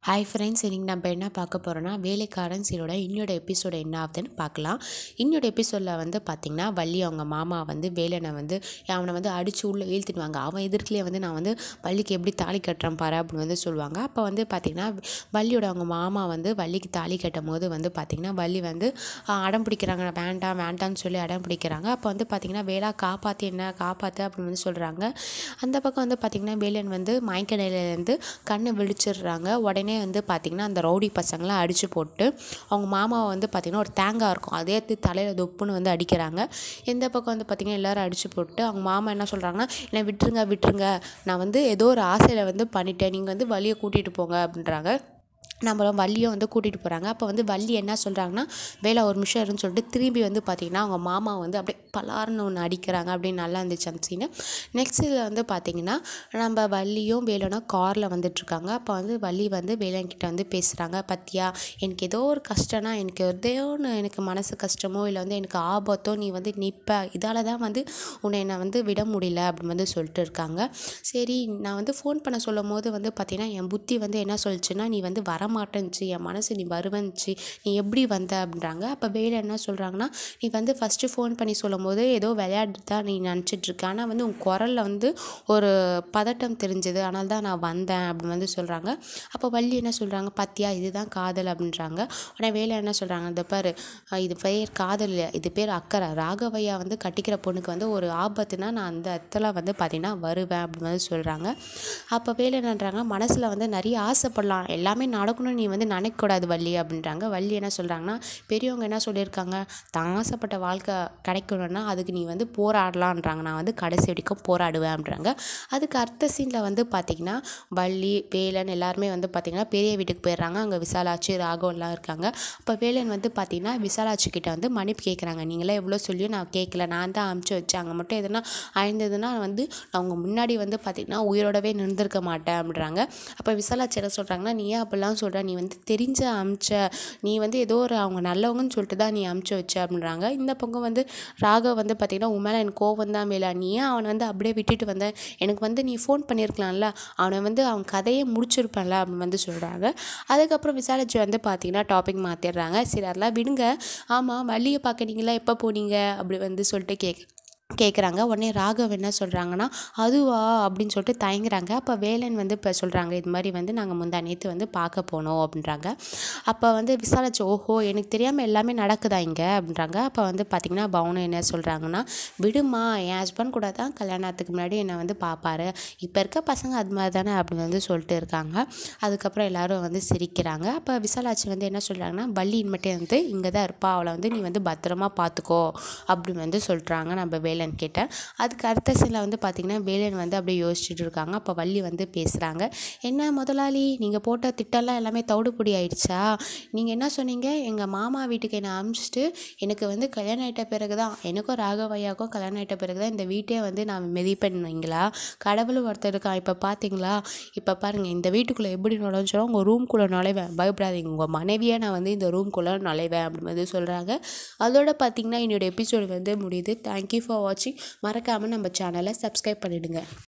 hi friends இன்றைக்கி நம்ம என்ன பார்க்க போகிறோன்னா வேலைக்காரன் சீரோட இன்னோட எபிசோடு என்ன ஆகுதுன்னு பார்க்கலாம் இன்னோட எபிசோடில் வந்து பார்த்திங்கன்னா வள்ளி அவங்க மாமா வந்து வேலனை வந்து அவனை வந்து அடித்து உள்ளே இழுத்துடுவாங்க அவன் எதிர்க்கலையே வந்து நான் வந்து வள்ளிக்கு எப்படி தாலி கட்டுறேன் பாரு அப்படின்னு வந்து சொல்லுவாங்க அப்போ வந்து பார்த்திங்கன்னா வள்ளியோட அவங்க மாமா வந்து வள்ளிக்கு தாலி கட்டும் போது வந்து பார்த்திங்கன்னா வள்ளி வந்து ஆஹ், அடம் பிடிக்கிறாங்க வேண்டாம் வேண்டாம்னு சொல்லி அடம் பிடிக்கிறாங்க அப்போ வந்து பார்த்திங்கன்னா வேலா காப்பாற்றி என்ன காப்பாற்று அப்படின்னு வந்து சொல்கிறாங்க அந்த பக்கம் வந்து பார்த்திங்கன்னா வேலன் வந்து மயக்க நிலையிலேருந்து கண்ணை விழிச்சிடுறாங்க உடனே வந்து பார்த்திங்கன்னா அந்த ரவுடி பசங்களாம் அடித்து போட்டு அவங்க மாமாவை வந்து பார்த்திங்கன்னா ஒரு தேங்காய் இருக்கும் அதே எடுத்து தலையில் தொப்புன்னு வந்து அடிக்கிறாங்க எந்த பக்கம் வந்து பார்த்திங்கன்னா எல்லாரும் அடித்து போட்டு அவங்க மாமா என்ன சொல்கிறாங்கன்னா என்னை விட்டுருங்க விட்டுருங்க நான் வந்து ஏதோ ஒரு ஆசையில் வந்து பண்ணிட்டேன் நீங்கள் வந்து வழியை கூட்டிகிட்டு போங்க அப்படின்றாங்க நம்மளும் வள்ளியும் வந்து கூட்டிகிட்டு போகிறாங்க அப்போ வந்து வள்ளி என்ன சொல்கிறாங்கன்னா வேலை ஒரு நிமிஷம் இருன்னு சொல்லிட்டு திரும்பி வந்து பார்த்திங்கன்னா அவங்க மாமா வந்து அப்படியே பலார்னு ஒன்று அடிக்கிறாங்க அப்படின்னு நல்லா இருந்துச்சு அந்த சீனு நெக்ஸ்ட் இதில் வந்து பார்த்திங்கன்னா நம்ம வள்ளியும் வேலுனும் காரில் வந்துட்டுருக்காங்க அப்போ வந்து வள்ளி வந்து வேலன்கிட்ட வந்து பேசுகிறாங்க பத்தியா எனக்கு ஏதோ ஒரு கஷ்டம்னா எனக்கு ஏதோ ஒன்று எனக்கு மனசு கஷ்டமோ இல்லை வந்து எனக்கு ஆபத்தோ நீ வந்து நிற்ப இதால் தான் வந்து உன்னை என்னை வந்து விட முடியல அப்படின்னு வந்து சொல்லிட்டு இருக்காங்க சரி நான் வந்து ஃபோன் பண்ண சொல்லும் போது வந்து பார்த்திங்கன்னா என் புத்தி வந்து என்ன சொல்லிச்சுன்னா நீ வந்து வரமாட்டேன்ச்சு என் மனசு நீ வருவன்ச்சு நீ எப்படி வந்த அப்படின்றாங்க அப்போ வேலை என்ன சொல்கிறாங்கன்னா நீ வந்து ஃபஸ்ட்டு ஃபோன் பண்ணி சொல்லும் போது ஏதோ விளையாட்டு தான் நீ நினச்சிட்டு இருக்க ஆனால் வந்து உன் குரலில் வந்து ஒரு பதட்டம் தெரிஞ்சது ஆனால் தான் நான் வந்தேன் அப்படின்னு வந்து சொல்கிறாங்க அப்போ வள்ளி என்ன சொல்கிறாங்க பாத்தியா இதுதான் காதல் அப்படின்றாங்க உடனே வேலை என்ன சொல்கிறாங்க இந்த பாரு அஹ் இது பேர் காதல் இல்லை இது பேர் அக்கறை ராகவையா வந்து கட்டிக்கிற பொண்ணுக்கு வந்து ஒரு ஆபத்துனா நான் அந்த இடத்துல வந்து பார்த்தீங்கன்னா வருவேன் அப்படின்னு வந்து சொல்கிறாங்க அப்போ வேலை என்னன்றாங்க மனசில் வந்து நிறைய ஆசைப்படலாம் எல்லாமே நடக்கணும்னு நீ வந்து நினைக்கக்கூடாது வள்ளி அப்படின்றாங்க வள்ளி என்ன சொல்கிறாங்கன்னா பெரியவங்க என்ன சொல்லியிருக்காங்க தான் ஆசைப்பட்ட வாழ்க்கை கிடைக்கணும்னா அதுக்கு நீ வந்து போராடலான்றாங்க நான் வந்து கடைசி வரைக்கும் போராடுவேன் அப்படின்றாங்க அதுக்கு அடுத்த சீனில் வந்து பார்த்திங்கன்னா வள்ளி வேலன் எல்லாருமே வந்து பார்த்திங்கன்னா பெரிய வீட்டுக்கு போயிடுறாங்க அங்கே விசாலாட்சி ராகவன்லாம் இருக்காங்க அப்போ வேலன் வந்து பார்த்திங்கன்னா விசாலாட்சி கிட்ட வந்து மன்னிப்பு கேட்குறாங்க நீங்களே எவ்வளோ சொல்லியும் நான் கேட்கல நான் தான் அமுச்சு வச்சேன் அங்கே மட்டும் எதுனா அழிந்ததுன்னா வந்து நான் உங்கள் முன்னாடி வந்து பார்த்திங்கன்னா உயிரோடவே நின்றுருக்க மாட்டேன் அப்படின்றாங்க அப்போ விசாலாட்சி என்ன சொல்கிறாங்கன்னா நீ ஏன் அப்படிலாம் சொல்கிற நீ வந்து தெரிஞ்ச அமிச்ச நீ வந்து ஏதோ ஒரு அவங்க நல்லவங்கன்னு சொல்லிட்டு தான் நீ அமுச்சு வச்ச அப்படின்றாங்க இந்த பக்கம் வந்து ராகவ் வந்து பார்த்திங்கன்னா உன் மேலே எனக்கு கோவம் தான் மேலே நீ ஏன் அவனை வந்து அப்படியே விட்டுட்டு வந்த எனக்கு வந்து நீ ஃபோன் பண்ணியிருக்கலாம்ல அவனை வந்து அவன் கதையை முடிச்சிருப்பேன்ல அப்படின்னு வந்து சொல்கிறாங்க அதுக்கப்புறம் விசாலாட்சி வந்து பார்த்திங்கன்னா டாபிக் மாற்றிடுறாங்க சரி அதெல்லாம் விடுங்க ஆமாம் வள்ளியை பார்க்குறீங்களா எப்போ போனீங்க அப்படி வந்து சொல்லிட்டு கேட்க கேட்குறாங்க உடனே ராகவ் என்ன சொல்கிறாங்கன்னா அதுவா அப்படின்னு சொல்லிட்டு தயங்குறாங்க அப்போ வேலன் வந்து இப்போ சொல்கிறாங்க இது மாதிரி வந்து நாங்கள் முந்தா நேற்று வந்து பார்க்க போனோம் அப்படின்றாங்க அப்போ வந்து விசாரிச்சு ஓஹோ எனக்கு தெரியாமல் எல்லாமே நடக்குதா இங்கே அப்படின்றாங்க அப்போ வந்து பார்த்திங்கன்னா பவுனு என்ன சொல்கிறாங்கன்னா விடுமா என் ஹஸ்பண்ட் கூட தான் கல்யாணத்துக்கு முன்னாடி என்னை வந்து பார்ப்பாரு இப்போ இருக்க பசங்க அது மாதிரி தானே அப்படின்னு வந்து சொல்லிட்டு இருக்காங்க அதுக்கப்புறம் எல்லாரும் வந்து சிரிக்கிறாங்க அப்போ விசாலாட்சி வந்து என்ன சொல்கிறாங்கன்னா வள்ளியின் மட்டும் வந்து இங்கே தான் இருப்பா அவளை வந்து நீ வந்து பத்திரமா பார்த்துக்கோ அப்படின்னு வந்து சொல்கிறாங்க நம்ம வேலன் கிட்ட அதுக்கு அடுத்த சீனில் வந்து பார்த்திங்கன்னா வேலன் வந்து அப்படியே யோசிச்சுட்டு இருக்காங்க அப்போ வள்ளி வந்து பேசுகிறாங்க என்ன முதலாளி நீங்கள் போட்ட திட்டம்லாம் எல்லாமே தவிடுபொடி ஆயிடுச்சா நீங்கள் என்ன சொன்னீங்க எங்கள் மாமா வீட்டுக்கு என்னை அனுப்பிச்சிட்டு எனக்கு வந்து கல்யாணம் ஆகிட்ட பிறகு தான் எனக்கும் ராகவையாக்கும் கல்யாணம் ஆகிட்ட பிறகு தான் இந்த வீட்டே வந்து நான் மிதிப்பேன்னுவீங்களா கடவுள் ஒருத்தர் இருக்கான் இப்போ பார்த்தீங்களா இப்போ பாருங்கள் இந்த வீட்டுக்குள்ளே எப்படி நுழைஞ்சோம் உங்கள் ரூம்குள்ளே நுழைவேன் பயப்படாதீங்க உங்கள் மனைவியை நான் வந்து இந்த ரூம்குள்ளே நுழைவேன் அப்படின்னு வந்து சொல்கிறாங்க அதோட பார்த்தீங்கன்னா என்னோட எபிசோடு வந்து முடியுது தேங்க்யூ ஃபார் வாட்சிங் மறக்காமல் நம்ம சேனலை சப்ஸ்கிரைப் பண்ணிவிடுங்க